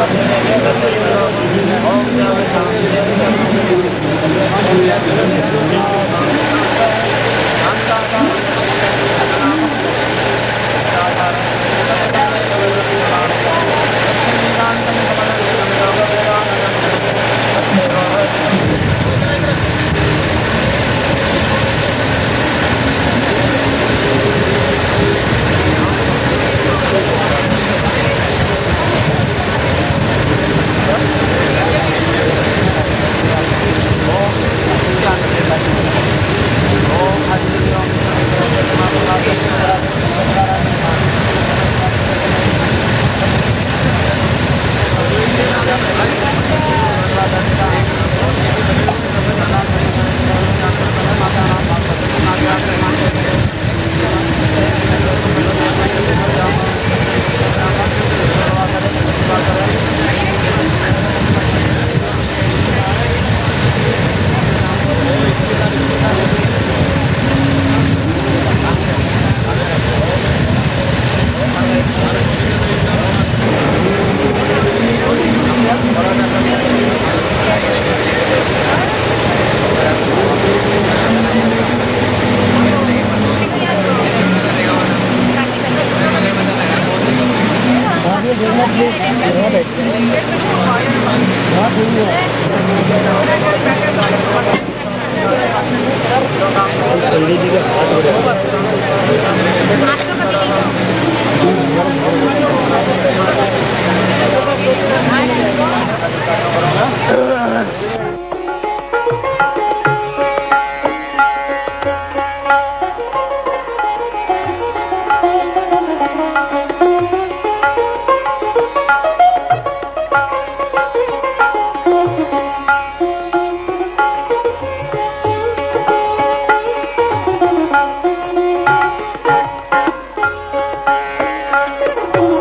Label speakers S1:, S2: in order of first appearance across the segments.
S1: Thank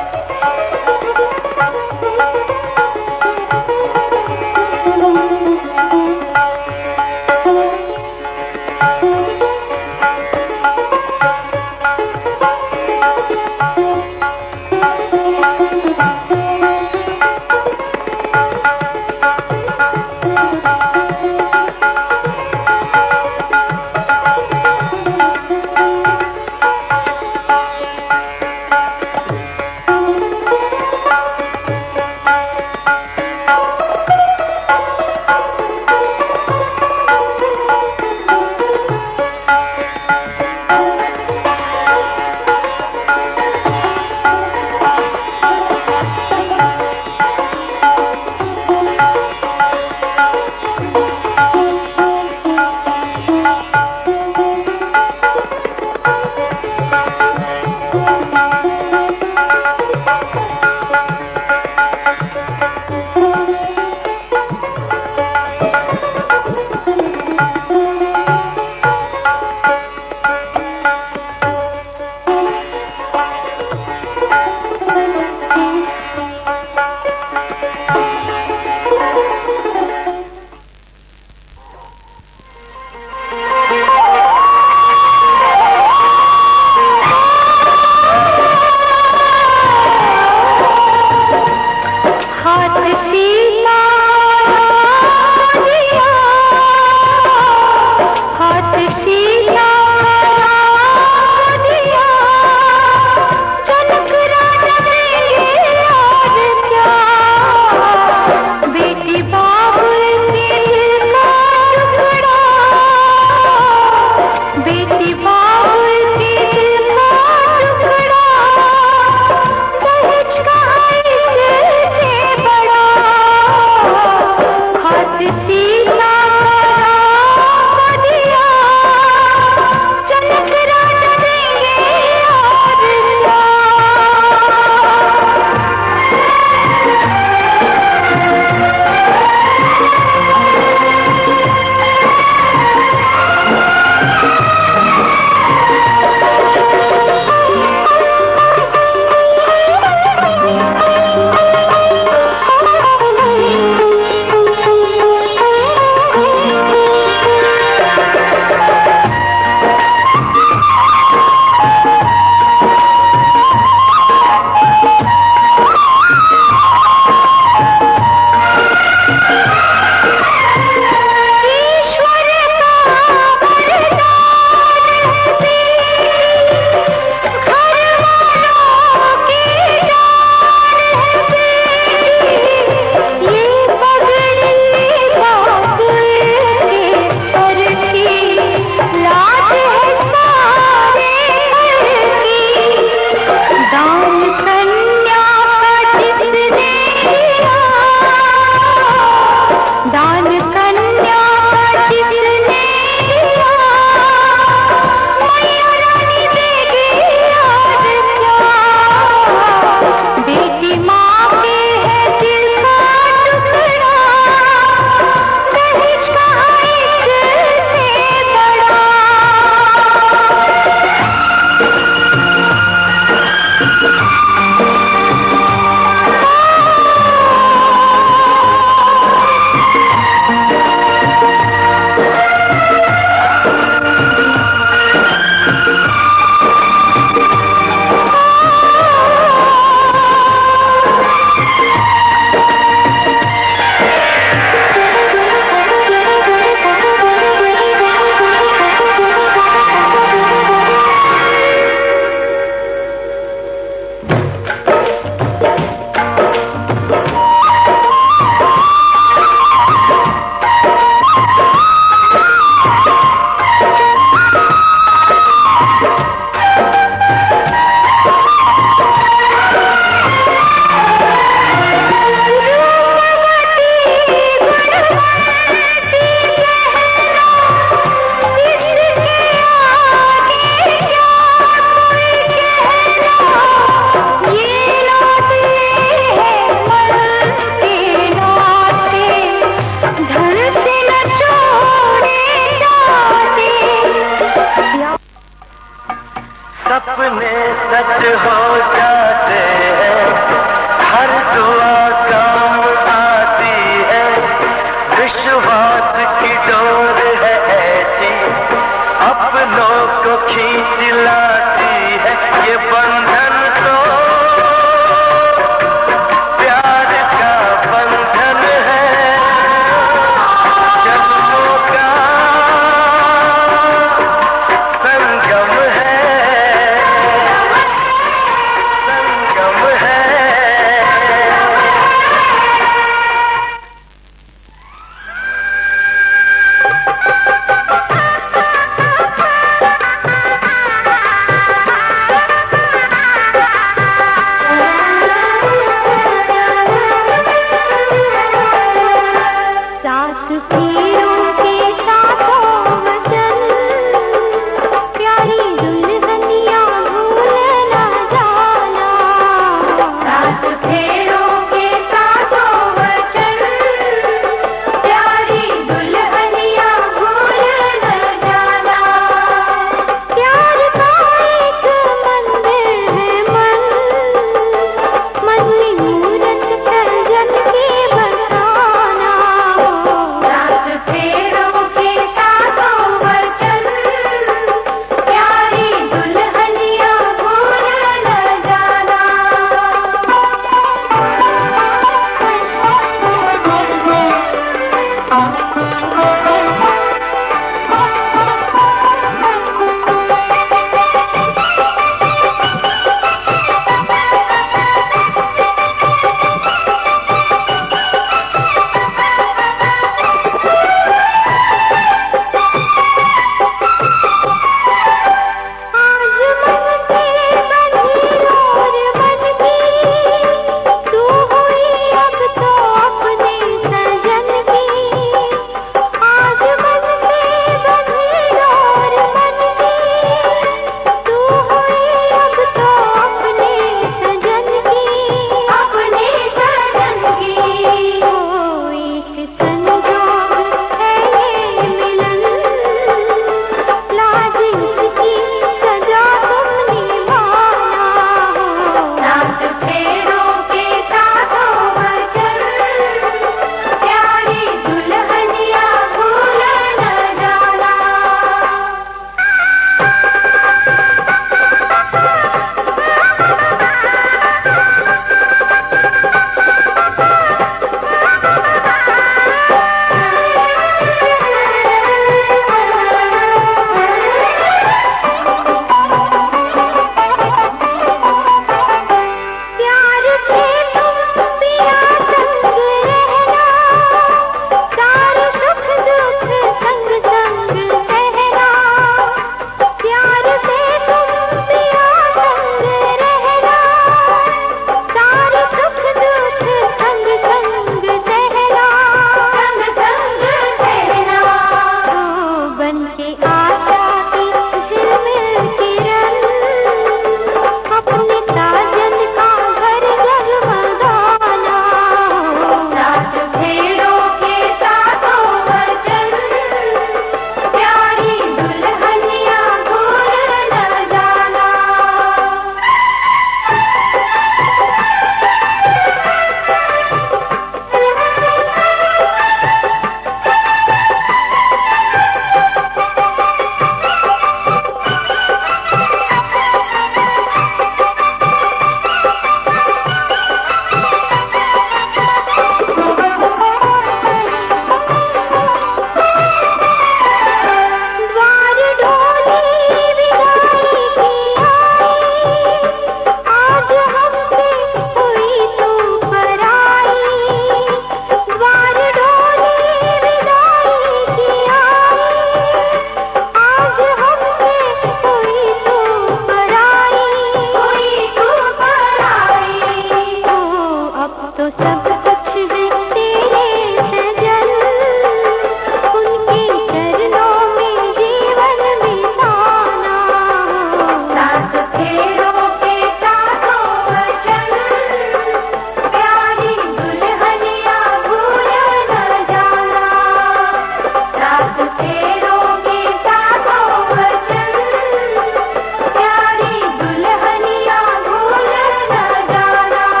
S1: सब कुछ है तेरे सजन उनके चरणों में जीवन बिताना सात फेरों के सातों वचन प्यारी दुल्हनिया भूल न जाना सात फेरों के सातों वचन प्यारी दुल्हनिया भूल न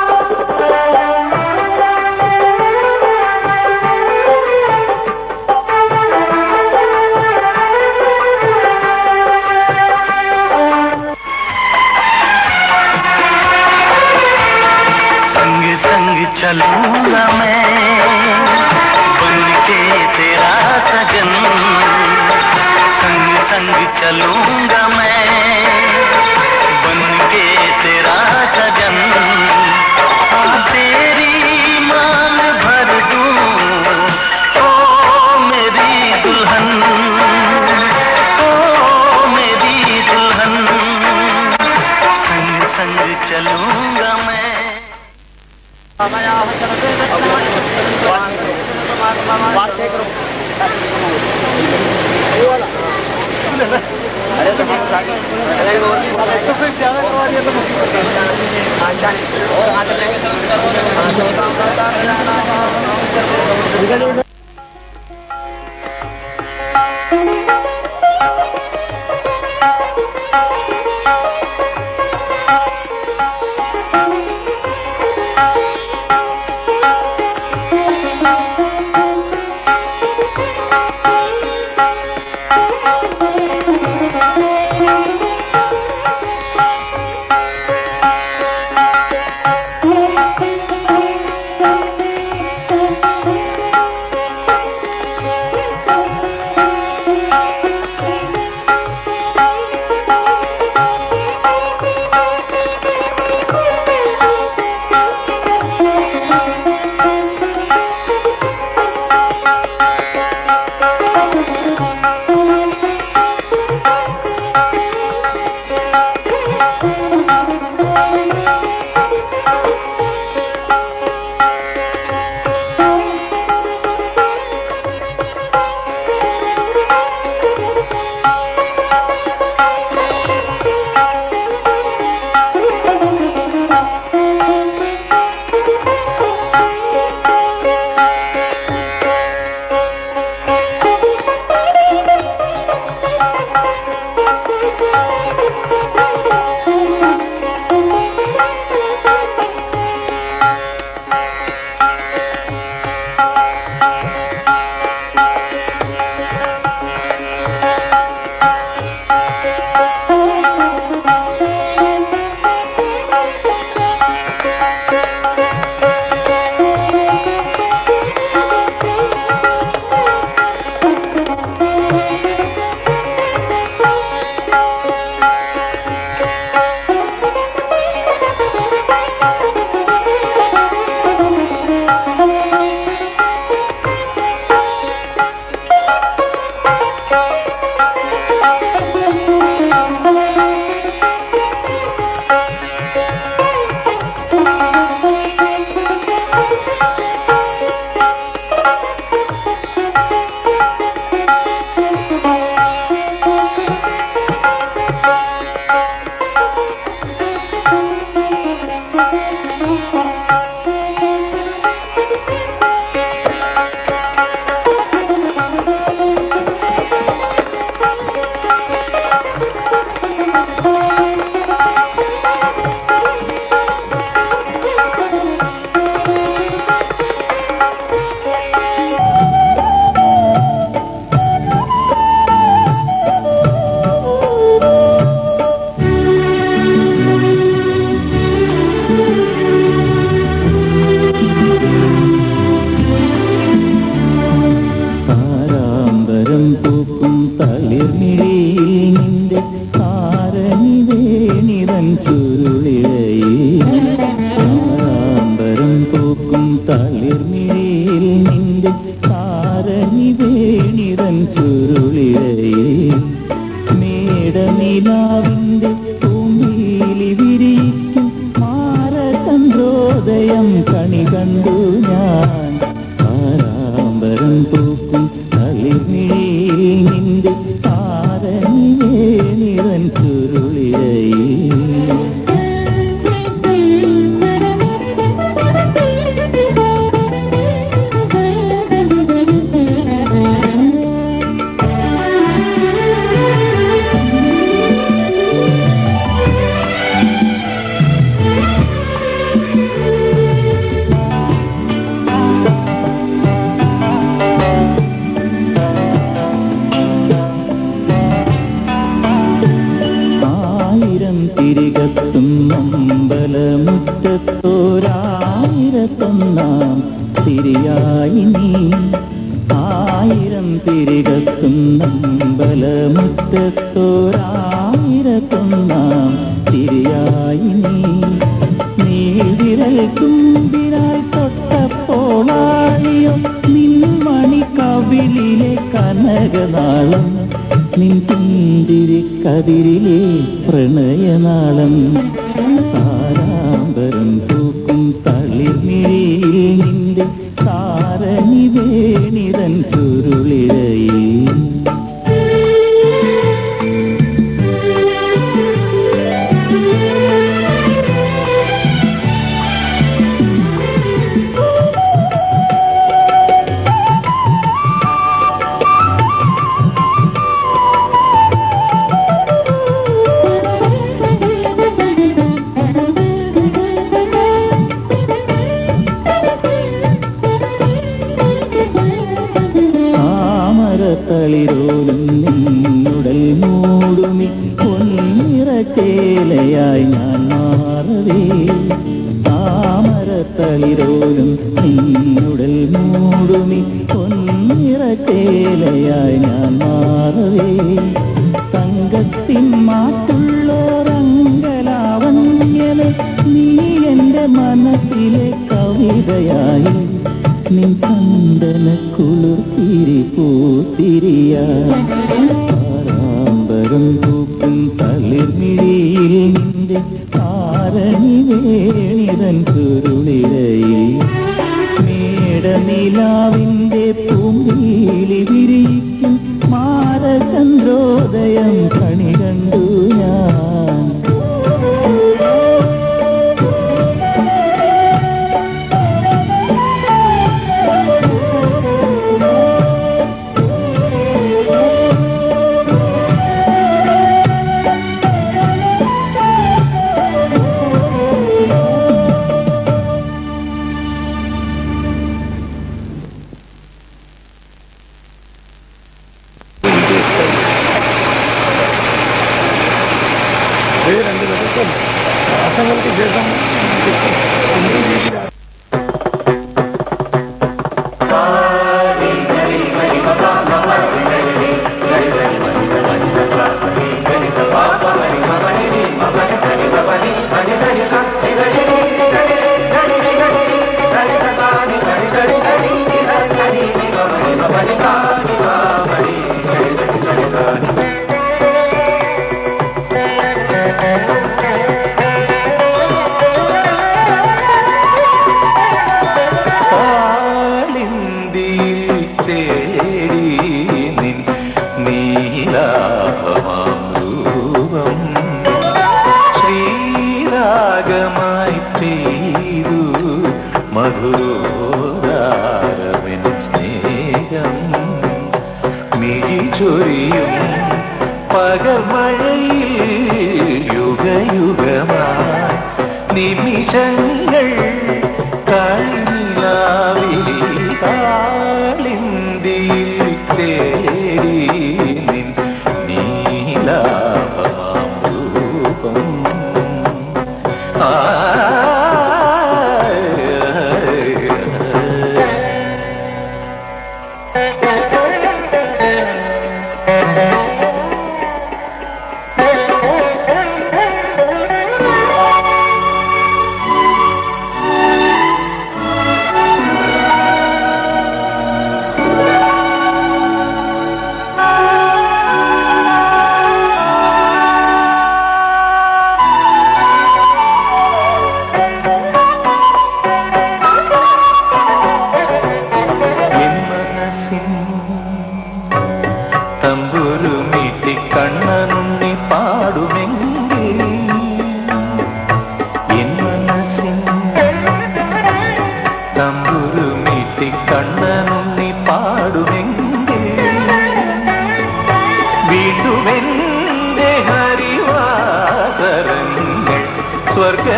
S1: जाना
S2: संग संग चलूंगा मैं बन के तेरा सजन संग संग चलूंगा मैं बन के तेरा सजन हाँ, तेरी मान भर दूं ओ मेरी दुल्हन ओ मेरी दुल्हन संग संग चलूंगा मैं
S3: ചന്ദ്രോദയം കണി കണ്ടു ഞാൻ താരാമ്പരം പൂക്കും തളിർമിഴിയിൽ നിന്റെ താരണി വേണിവൻ ചുരുളിരയിൽ ആയിരം തിരികത്തും അമ്പലമുറ്റത്തോരായിരത്തൊന്നാം തിരിയായി നീ ആയിരം തിരികത്തും അമ്പലമുറ്റത്തോരായിരത്തൊന്നാം തിരിയായി നീ നീവിരൽ തുമ്പിനായി തൊട്ടപ്പോളാളിയോ നിൻമണി കവിളിലെ കനകനാളം നിൻ പിന്തിരി കതിരിലെ പ്രണയനാളം താരാമ്പരം പൂക്കും തളിർമിഴിയിൽ നിന്റെ താരണി വേണിതൻ ചുരുളിരയിൽ താമരത്തളിരോലും നിന്നുടൽ മൂടുമി പൊന്നിറച്ചേലയായി ഞാൻ മാറവേ താമരത്തളിരോലും നിന്നുടൽ മൂടുമി പൊന്നിറച്ചേലയായി ഞാൻ മാറവേ തങ്കത്തിൻ മാറ്റുള്ളോരങ്കലാവണ്യനെ നീ എൻ്റെ മനസ്സിലെ കവിതയായി നിൻ ചന്ദന കുളിർത്തിരി പൂത്തിരിയാരാമ്പരം പൂക്കും തളിർമിഴിയിൽ നിന്റെ താരണി വേണിതൻ ചുരുളിരയിൽ മേടനിലാവിൻ്റെ പൂമ്പീലി വിരിക്കും മാരചന്ദ്രോദയം കണി കണ്ടു ഞാൻ
S4: ഇത് രണ്ട് ദിവസം മാസങ്ങൾക്ക് ശേഷം ഹിന്ദു രീതിയിൽ
S2: കാളിന്തിയിൽ തേടി നിൻ നീലാഭമാം രൂപം ശ്രീരാഗമായി പെയ്തു മധുരോദാരവിൻ സ്നേഹം മിഴി ചൊരിയും പകമഴയിൽ യുഗയുഗമായി നിമിഷങ്ങൾ കൈലാവിലി കാളിന്തിയിൽ തേടി നിൻ നീലാഭമാം രൂപം ആ
S1: ആ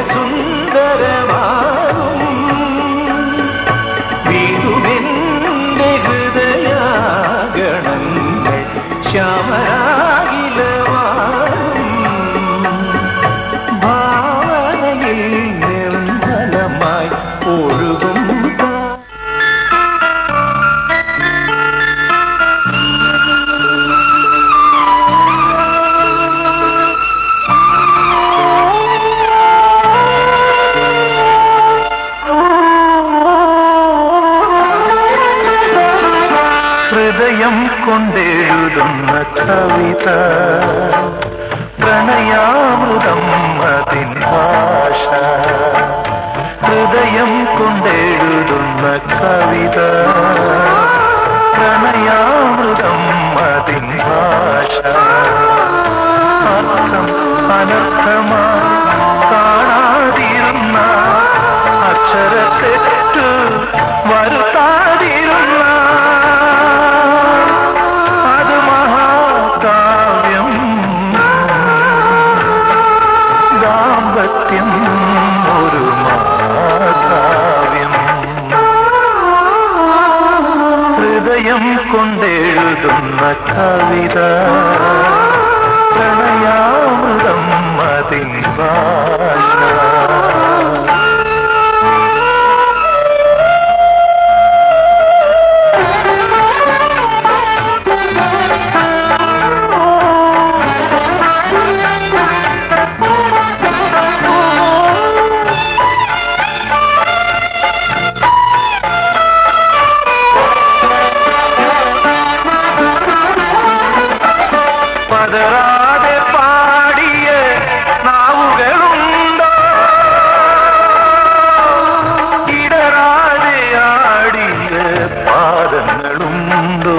S2: സുന്ദരമാകും വീടുമെന്റെ ഹൃദയാഗണങ്ങൾ ശ്യാമരാകിലവാറും ഭാവനയിൽ നിർമ്മലമായി ഒഴുകും കാ- ഹൃദയം കൊണ്ടെഴുതുന്ന കവിത പ്രണയാമൃതം അതിൻ ഭാഷ ഹൃദയം കൊണ്ടെഴുതുന്ന കവിത പ്രണയാമൃതം അതിൻ ഭാഷ അർത്ഥം അനർത്ഥമായി കാണാതിരുന്ന അക്ഷരത്തെറ്റ് വരുത്താതിരുന്ന അത് മഹാകാവ്യം ദാമ്പത്യം ഒരു മഹാകാവ്യം ഹൃദയം കൊണ്ടെഴുതുന്ന കവിത പ്രണയാമൃതം അതിൻ ഭാഷ പതറാതെ പാടിയ നാവുകളുണ്ടോ ഇടറാതെ ആടിയ പാദങ്ങളുണ്ടോ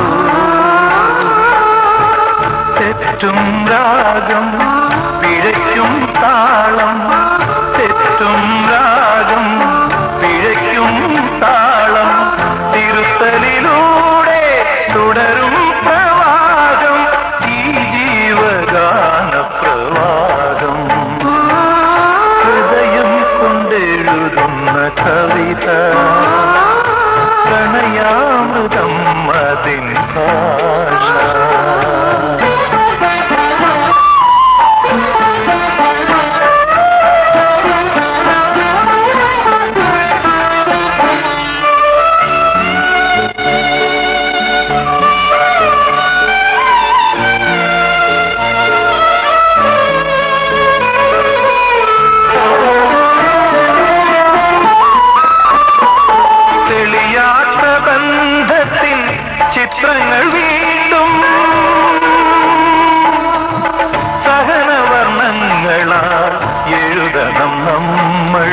S2: തെറ്റും രാഗം പിഴയ്ക്കും താളം തെറ്റും രാഗം പിഴയ്ക്കും താളം തിരുത്തലിലൂടെ തുടരും പ്രവാഹം ഈ ജീവഗാന പ്രവാഹം ഹൃദയം കൊണ്ടെഴുതുന്ന കവിത പ്രണയാമൃതം അതിൻ ഭാഷ തെളിയാത്ത ബന്ധത്തിൻ ചിത്രങ്ങൾ വീണ്ടും സഹനവർണ്ണങ്ങളാൽ എഴുതണം നമ്മൾ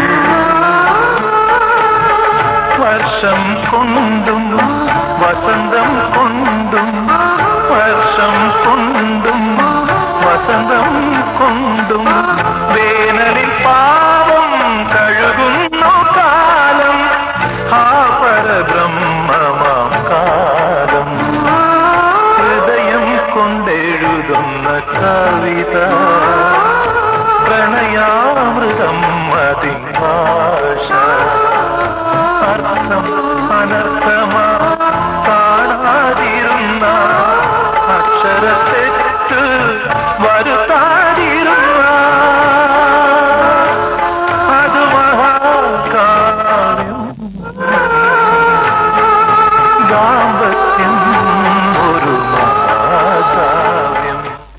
S2: വർഷം കൊണ്ടും വസന്തം കൊണ്ടും വർഷം കൊണ്ടും വസന്തം കൊണ്ടും വേനലിൽ പാവം കഴുകുന്നു കാലം ആ പരബ്രഹ്മമാം കാലം ഹൃദയം കൊണ്ടെഴുതുന്ന കവിത പ്രണയാമൃതം അതിൻ ഭാഷ അർത്ഥം അനർത്ഥമാ കാണാതിരുന്ന അക്ഷരത്തെറ്റ് വരുത്താതിരുന്ന അത് മഹാകാവ്യം ദാമ്പത്യം ഒരു മഹാകാവ്യം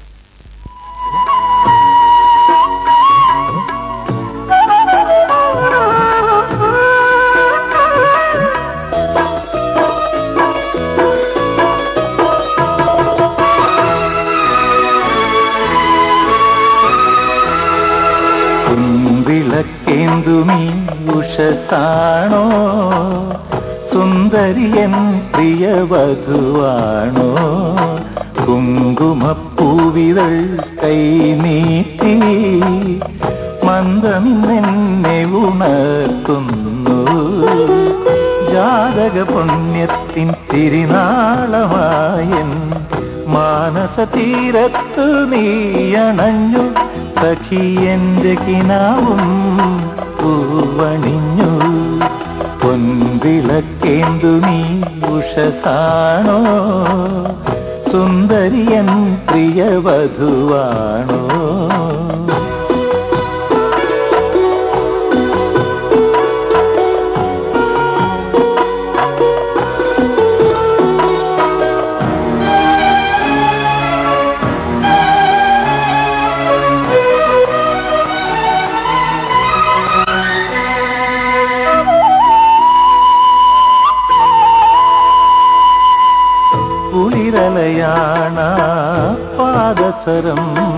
S2: കുന്തിളക്കേന്തുമീ ഉഷസാണോ സുന്ദരിയൻ പ്രിയ വധുവാണോ കുങ്കുമപ്പൂവിതൾ കൈനീട്ടി മന്ദമിന്നെന്നെ ഉണർത്തുന്നു ജാതക പുണ്യത്തിൻ തിരുനാളമായൻ മാനസ തീരത്തു നീയണഞ്ഞു സഖി എന്റെ കിനാവും പൂവണിഞ്ഞു പൊൻവിളക്കേന്തു നീ ഉഷസാണോ സുന്ദരിയൻ പ്രിയവധുവാണോ കുളിരലയാണ പാദസരം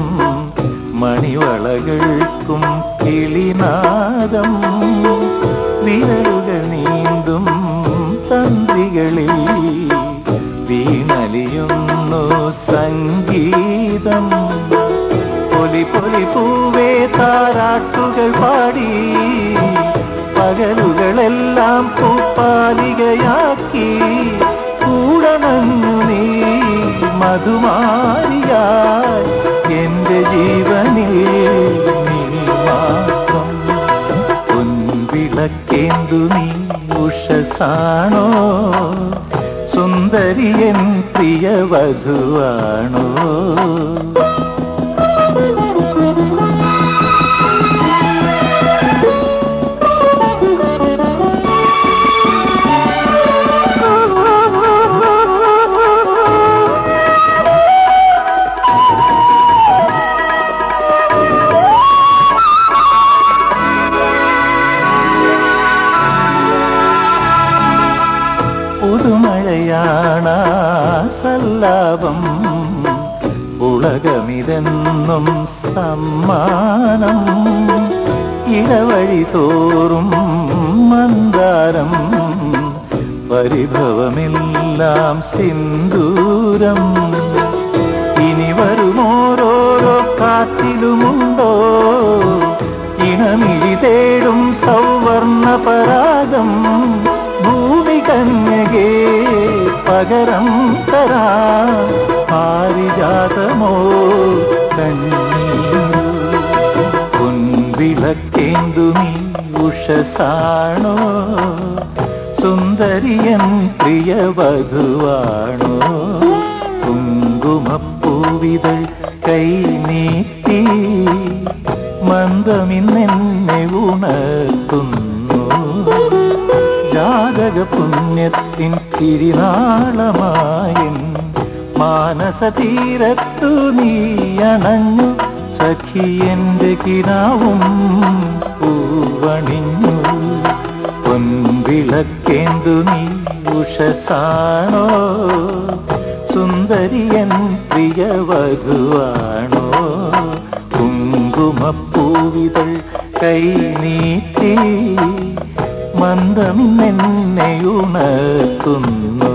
S2: മണിവളകൾക്കും കിളിനാദം വിരലുകൾ നീന്തും തന്ത്രികളിൽ വീണലിയുന്നു സംഗീതം പൊലി പൊലി പൂവേ താരാട്ടുകൾ പാടി പകലുകളെല്ലാം പൂപ്പാലികയാക്കി കൂടണഞ്ഞു നീ മധുമാരിയായി എന്റെ ജീവനിൽ നീ മാത്രം പൊൻവിളക്കേന്തു നീ ഉഷസാണോ സുന്ദരിയൻ പ്രിയവധുവാണോ പുതുമഴയാണ സല്ലാപം ഉലകമിതെന്നും സമ്മാനം ഇടവഴി തോറും മന്ദാരം പരിഭവമെല്ലാം സിന്ദൂരം ഇനി വരുമോരോരോ കാറ്റിലുമുണ്ടോ ഇണമിഴി തേടും സൗവർണ പരാഗം ഭൂമി കന്യകേ പകരം തരാ പാരിജാതമോ കണ്ണീരു പൊൻവിളക്കേന്തു നീ ഉഷസാണോ സുന്ദരിയൻ പ്രിയവധുവാണോ കുങ്കുമപ്പൂവിതൾ കൈ നീട്ടി മന്ദമിന്നെന്നെ ഉണർത്തുന്നു ജാതക പുണ്യത്തിൻ തിരിനാളമായൻ മാനസതീരത്തു നീ അണഞ്ഞു സഖി എന്റെ കിനാവും പൂവണിഞ്ഞു പൊൻവിളക്കേന്തു നീ ഉഷസാണോ സുന്ദരിയൻ പ്രിയവധുവാണോ കുങ്കുമപ്പൂവിതൾ കൈ നീട്ടി മന്ദമിന്നെന്നെ ഉണർത്തുന്നു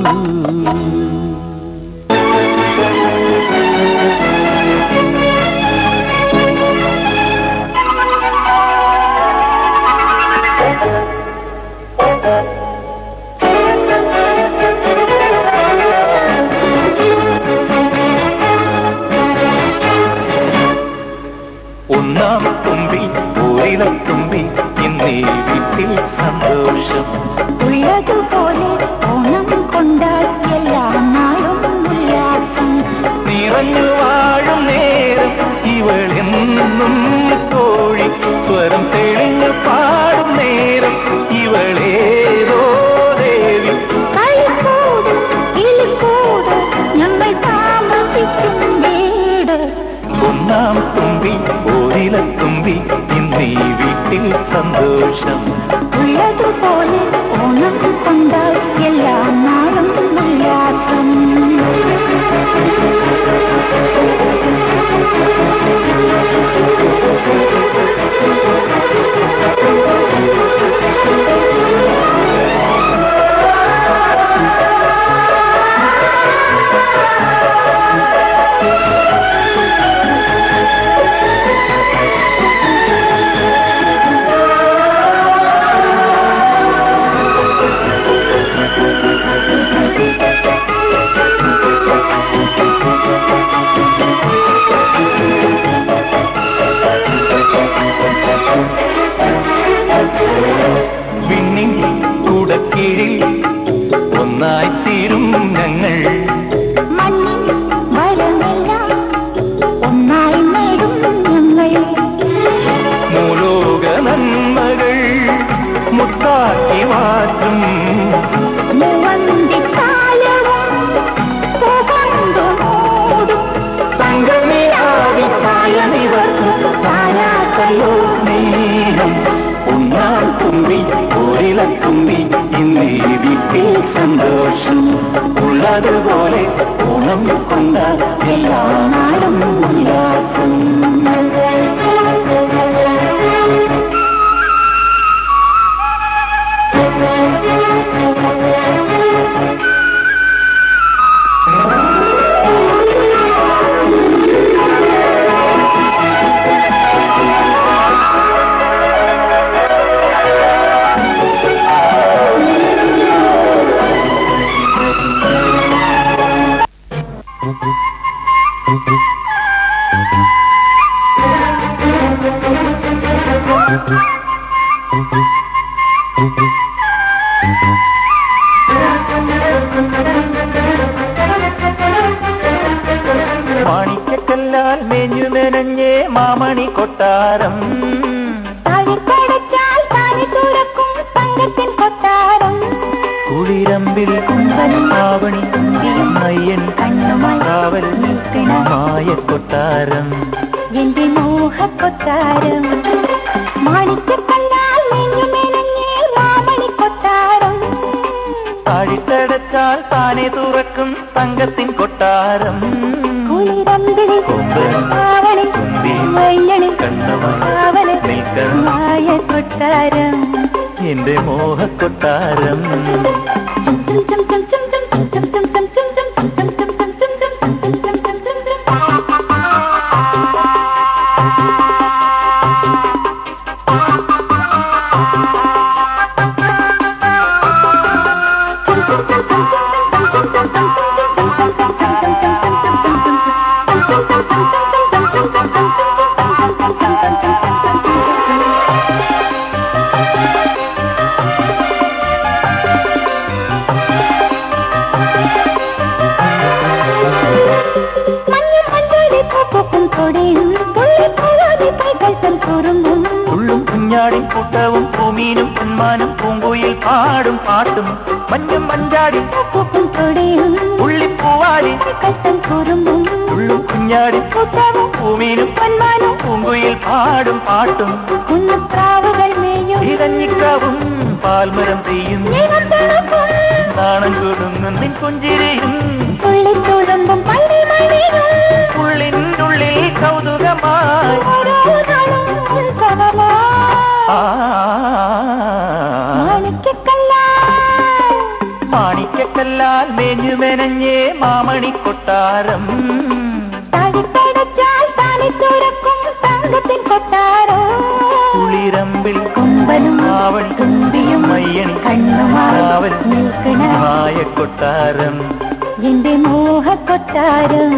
S2: ഒന്നാം തുമ്പി ഒരിടത്തുമ്പി ഇന്നീ വീട്ടിൽ സന്തോഷം
S1: ഉള്ളതുപോലെ ഓണം കൊണ്ടാൽ എല്ലാ നാളും ഉല്ലാസം
S2: നിറഞ്ഞു വാഴും നേരം ഇവളെന്നും തോഴി സ്വരം തെളിഞ്ഞു പാടും നേരം ഇവളേതോ ദേവി
S1: കളിക്കൂടും കിളിക്കൂടും നമ്മൾ താമസിക്കും വീട്
S2: ഒന്നാം തുമ്പി ഒരിടത്തുമ്പി ഇന്നീ വീട്ടിൽ സന്തോഷം
S1: ഉള്ളതുപോലെ ഓണം കൊണ്ടാൽ എല്ലാ നാളും ഉല്ലാസം
S2: ും ഓരിലത്തുമ്പി ഇന്നീ വീട്ടിൽ സന്തോഷം ഉള്ളതുപോലെ ഓണം കൊണ്ട എല്ലാ നാടും ഉല്ലാസം മാണിക്കല്ലാൽ മെഞ്ഞു മെനഞ്ഞേ മാമണി കൊട്ടാരം
S1: താഴിക്കടച്ചാൽ താനെ തുറക്കും തങ്കത്തിൻ കൊട്ടാരം
S2: കുളിരമ്പിൽ ആവണി മയ്യണി
S1: കണ്ണുമായി
S2: കാവൽ
S1: നിൽക്കണ
S2: മായ കൊട്ടാരം
S1: എന്റെ മോഹക്കൊട്ടാരം മാണിക്കല്ലാൽ മെഞ്ഞു മെനഞ്ഞേ മാമണി കൊട്ടാരം
S2: താഴിത്തടച്ചാൽ താനെ തുറക്കും തങ്കത്തിൻ കൊട്ടാരം
S1: കുളിരമ്പിളി
S2: കൊമ്പൻ
S1: ആവണി
S2: തുമ്പി
S1: മയ്യണി
S2: കണ്ണമായി
S1: കാവല്
S2: നിൽക്കണം
S1: മായ കൊട്ടാരം
S2: എന്റെ മോഹക്കൊട്ടാരം
S1: മഞ്ഞും മഞ്ഞോടെ പൂപ്പും കൊടയും പുള്ളിപ്പൂവാതെ കൈകൾ തൻ കുറുമ്പും
S2: ഉള്ളും കുഞ്ഞാടി കൂട്ടവും പൂമീനും ഉന്മാനും പൂങ്കുയിൽ പാടും പാട്ടും മഞ്ഞും മഞ്ചാടി
S1: പൂപ്പും കൊടയും
S2: ഉള്ളിപ്പൂവാടി
S1: കൈകൾ തൻ കുറുമ്പും
S2: ഉള്ളും കുഞ്ഞാടി
S1: കൂട്ടവും
S2: പൂമീനും
S1: പൊന്മാനും
S2: പൂങ്കുയിൽ പാടും പാട്ടും
S1: കുന്നുപ്രാവുകൾ മേയും
S2: ഇരഞ്ഞിക്കാവും പാൽമരം തെയ്യും
S1: നീളം തണുപ്പും
S2: നാണം കൊടുങ്ങും നിൻ പുഞ്ചിരിയും
S1: തുള്ളിത്തുളുമ്പും പള്ളി മണിയും
S2: ഉള്ളിനുള്ളിൽ കൗതുകമായി
S1: ഓരോ നാളും ഉത്സവമാ
S2: ആ
S1: മാണിക്കക്കല്ലാൽ
S2: മാണിക്കല്ലാൽ മേഞ്ഞു മെനഞ്ഞേ മാമണി കൊട്ടാരം
S1: താഴിപ്പടച്ചാൽ താനെ തുറക്കും തങ്കത്തിൻ കൊട്ടാരം
S2: കുളിരമ്പിൽ
S1: കൊമ്പനും
S2: ആവണി
S1: തുമ്പിയും
S2: മയ്യണി
S1: കണ്ണുമായി
S2: കാവൽ
S1: നിൽക്കണ
S2: മായ കൊട്ടാരം
S1: എന്റെ മോഹക്കൊട്ടാരം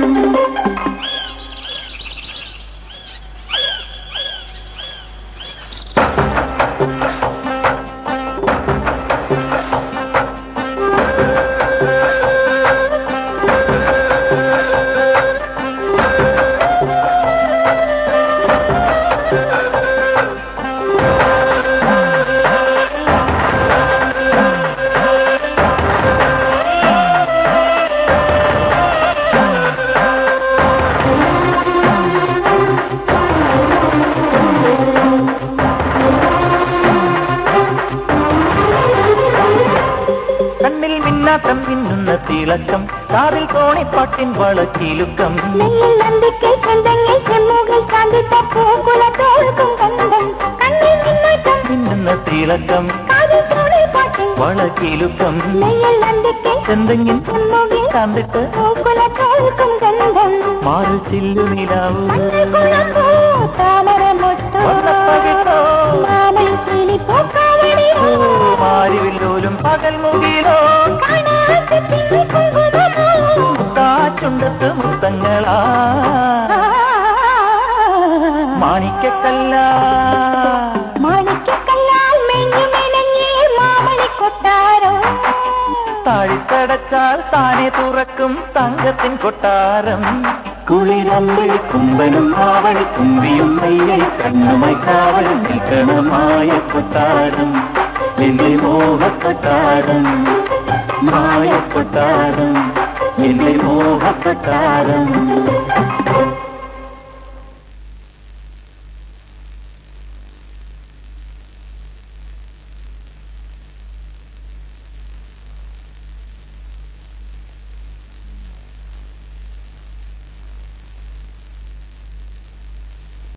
S2: കണ്ണിൽ മിന്നാട്ടം മിന്നുന്ന തിളക്കം കാതിൽ കോണിപ്പാട്ടിൻ വളക്കിലുക്കം
S1: നെല്ലിൽ നന്ദിക്കൈ ചെന്തങ്ങിൽ ചെമ്മുകൾ ചാന്തിട്ട പൂക്കുല തോൽക്കും കണ്ടം കണ്ണിൽ നിന്നോട്ടം
S2: മിന്നുന്ന തിളക്കം
S1: കാതിൽ തോണിൽ പാട്ടിൽ
S2: വളക്കിലുക്കം
S1: നെയ്യിൽ നന്ദിക്കൈ
S2: എന്തെങ്കിലും
S1: ചെമ്മുകിൽ
S2: കണ്ടിട്ട്
S1: പൂക്കുല തോൽക്കും ഗന്ധം
S2: മാറിൽ ചില്ലു നിലാവ്
S1: മഞ്ഞൾ കുഴമ്പോ താമര മൊട്ടോ
S2: വന്നപ്പകിട്ടോ
S1: മാനൽ കിളി പൂക്കാവടിയോ
S2: മാരിവില്ലോലും പകൽ മുകിലോ
S1: കാണാത്ത പിന്നി കുങ്കുമമോ
S2: കാറ്റുണ്ടത്ത് മുത്തങ്ങളാ മാണിക്കക്കല്ല
S1: മാണിക്കക്കല്ലാൽ മെഞ്ഞു മെനഞ്ഞേ മാമണി കൊട്ടാരം
S2: താഴിത്തടച്ചാൽ താനെ തുറക്കും തങ്കത്തിൻ കൊട്ടാരം കുളിരമ്പിൽ കുമ്പനും ആവണി തുമ്പിയും മയ്യൽ കണ്ണുമായി കാവൽ നിൽക്കണമായ കൊട്ടാരം എന്റെ മോഹക്കൊട്ടാരം മായ കൊട്ടാരം എന്റെ മോഹക്കൊട്ടാരം